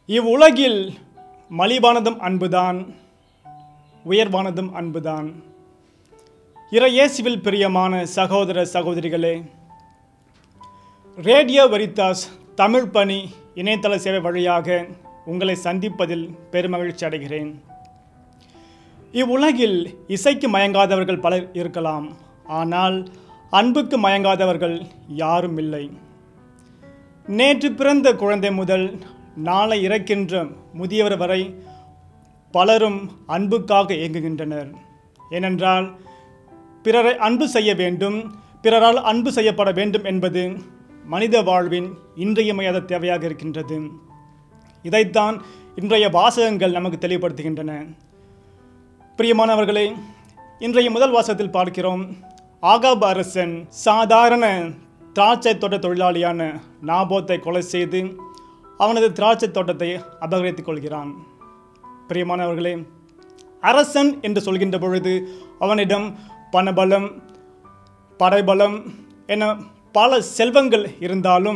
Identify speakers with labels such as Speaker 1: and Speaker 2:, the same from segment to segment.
Speaker 1: இவ்வுலகில் மலிவானதும் அன்புதான் உயர்வானதும் அன்புதான் இறையேசுவில் பிரியமான சகோதர சகோதரிகளே ரேடியோ வரித்தாஸ் தமிழ் பணி இணையதள சேவை வழியாக உங்களை சந்திப்பதில் பெருமகிழ்ச்சி அடைகிறேன் இவ்வுலகில் இசைக்கு மயங்காதவர்கள் பலர் இருக்கலாம் ஆனால் அன்புக்கு மயங்காதவர்கள் யாரும் இல்லை நேற்று பிறந்த குழந்தை முதல் நாளை இறக்கின்ற முதியவர் வரை பலரும் அன்புக்காக இயங்குகின்றனர் ஏனென்றால் பிறரை அன்பு செய்ய வேண்டும் பிறரால் அன்பு செய்யப்பட வேண்டும் என்பது மனித வாழ்வின் இன்றியமையாத தேவையாக இருக்கின்றது இதைத்தான் இன்றைய வாசகங்கள் நமக்கு தெளிவுபடுத்துகின்றன பிரியமானவர்களே இன்றைய முதல் வாசகத்தில் பார்க்கிறோம் ஆகாப் அரசன் சாதாரண திராட்சை தோட்ட தொழிலாளியான நாபோத்தை கொலை செய்து அவனது திராட்சை தோட்டத்தை அபகரித்துக் கொள்கிறான் பிரியமானவர்களே அரசன் என்று சொல்கின்ற பொழுது அவனிடம் பணபலம் படைபலம் என பல செல்வங்கள் இருந்தாலும்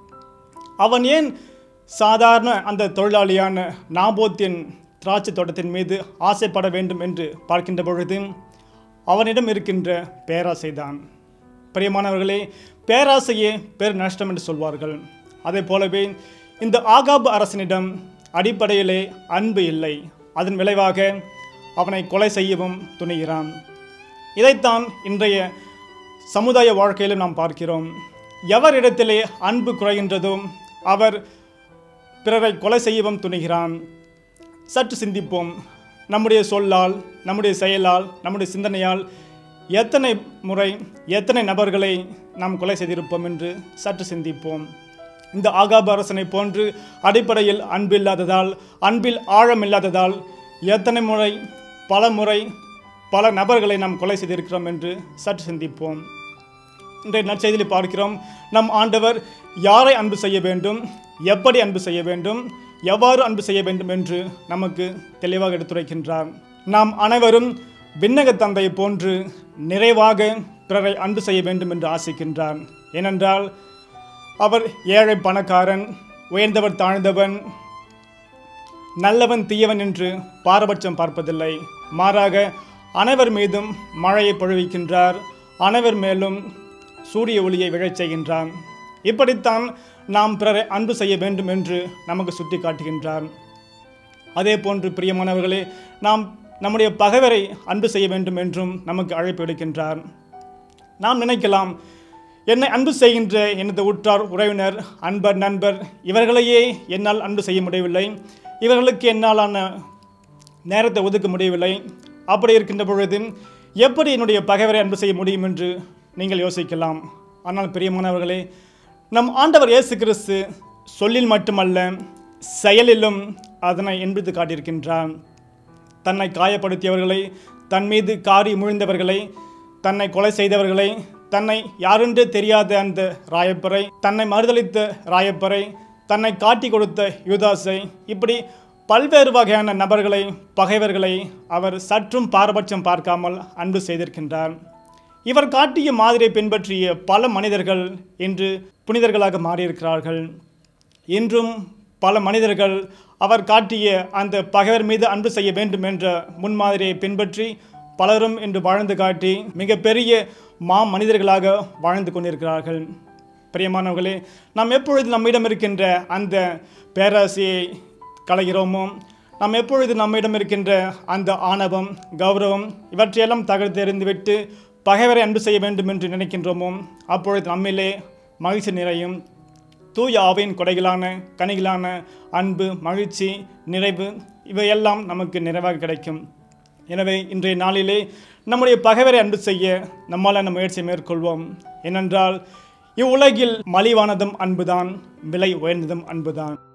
Speaker 1: அவன் ஏன் சாதாரண அந்த தொழிலாளியான நாபோத்தின் திராட்சை தோட்டத்தின் மீது ஆசைப்பட வேண்டும் என்று பார்க்கின்ற பொழுது அவனிடம் இருக்கின்ற பேராசைதான் பிரியமானவர்களே பேராசையே பெரு நஷ்டம் என்று சொல்வார்கள் அதே போலவே இந்த ஆகாபு அரசனிடம் அடிப்படையிலே அன்பு இல்லை அதன் விளைவாக அவனை கொலை செய்யவும் துணிகிறான் இதைத்தான் இன்றைய சமுதாய வாழ்க்கையிலும் நாம் பார்க்கிறோம் எவரிடத்திலே அன்பு குறைகின்றதோ அவர் பிறரை கொலை செய்யவும் துணிகிறான் சற்று சிந்திப்போம் நம்முடைய சொல்லால் நம்முடைய செயலால் நம்முடைய சிந்தனையால் எத்தனை முறை எத்தனை நபர்களை நாம் கொலை செய்திருப்போம் என்று சற்று சிந்திப்போம் இந்த ஆகாப அரசனை போன்று அடிப்படையில் அன்பு இல்லாததால் அன்பில் ஆழம் இல்லாததால் எத்தனை முறை பல முறை பல நபர்களை நாம் கொலை செய்திருக்கிறோம் என்று சற்று சிந்திப்போம் இன்றைய நற்செய்தியில் பார்க்கிறோம் நம் ஆண்டவர் யாரை அன்பு செய்ய வேண்டும் எப்படி அன்பு செய்ய வேண்டும் எவ்வாறு அன்பு செய்ய வேண்டும் என்று நமக்கு தெளிவாக எடுத்துரைக்கின்றார் நாம் அனைவரும் விண்ணக தந்தை போன்று நிறைவாக பிறரை அன்பு செய்ய வேண்டும் என்று ஆசிக்கின்றார் ஏனென்றால் அவர் ஏழை பணக்காரன் உயர்ந்தவர் தாழ்ந்தவன் நல்லவன் தீயவன் என்று பாரபட்சம் பார்ப்பதில்லை மாறாக அனைவர் மீதும் மழையை பொழிவிக்கின்றார் அனைவர் மேலும் சூரிய ஒளியை விழச் செய்கின்றான் இப்படித்தான் நாம் பிறரை அன்பு செய்ய வேண்டும் என்று நமக்கு சுட்டி காட்டுகின்றார் அதே போன்று பிரியமானவர்களே நாம் நம்முடைய பகைவரை அன்பு செய்ய வேண்டும் என்றும் நமக்கு அழைப்பு விடுக்கின்றார் நாம் நினைக்கலாம் என்னை அன்பு செய்கின்ற எனது உற்றார் உறவினர் அன்பர் நண்பர் இவர்களையே என்னால் அன்பு செய்ய முடியவில்லை இவர்களுக்கு என்னாலான நேரத்தை ஒதுக்க முடியவில்லை அப்படி இருக்கின்ற பொழுது எப்படி என்னுடைய பகைவரை அன்பு செய்ய முடியும் என்று நீங்கள் யோசிக்கலாம் ஆனால் பிரியமானவர்களே நம் ஆண்டவர் இயேசு கிறிஸ்து சொல்லில் மட்டுமல்ல செயலிலும் அதனை என்பது காட்டியிருக்கின்றார் தன்னை காயப்படுத்தியவர்களை தன் மீது காரி முழிந்தவர்களை தன்னை கொலை செய்தவர்களை தன்னை யாரென்று தெரியாத அந்த ராயப்பரை தன்னை மறுதளித்த ராயப்பரை தன்னை காட்டி கொடுத்த யுதாசை இப்படி பல்வேறு வகையான நபர்களை பகைவர்களை அவர் சற்றும் பாரபட்சம் பார்க்காமல் அன்பு செய்திருக்கின்றார் இவர் காட்டிய மாதிரியை பின்பற்றிய பல மனிதர்கள் இன்று புனிதர்களாக மாறியிருக்கிறார்கள் இன்றும் பல மனிதர்கள் அவர் காட்டிய அந்த பகைவர் மீது அன்பு செய்ய வேண்டும் என்ற முன்மாதிரியை பின்பற்றி பலரும் இன்று வாழ்ந்து காட்டி மிகப்பெரிய மா மனிதர்களாக வாழ்ந்து கொண்டிருக்கிறார்கள் பிரியமானவர்களே நாம் எப்பொழுது நம்மிடம் இருக்கின்ற அந்த பேராசையை களைகிறோமோ நாம் எப்பொழுது நம்மிடம் இருக்கின்ற அந்த ஆணவம் கௌரவம் இவற்றையெல்லாம் தகர்த்தெறிந்துவிட்டு பகைவரை அன்பு செய்ய வேண்டும் என்று நினைக்கின்றோமோ அப்பொழுது நம்மிலே மகிழ்ச்சி நிறையும் தூய ஆவின் கொடைகளான கனிகளான அன்பு மகிழ்ச்சி நிறைவு இவையெல்லாம் நமக்கு நிறைவாக கிடைக்கும் எனவே இன்றைய நாளிலே நம்முடைய பகைவரை அன்பு செய்ய நம்மால் நம்ம முயற்சியை மேற்கொள்வோம் ஏனென்றால் இவ்வுலகில் மலிவானதும் அன்புதான் விலை உயர்ந்ததும் அன்புதான்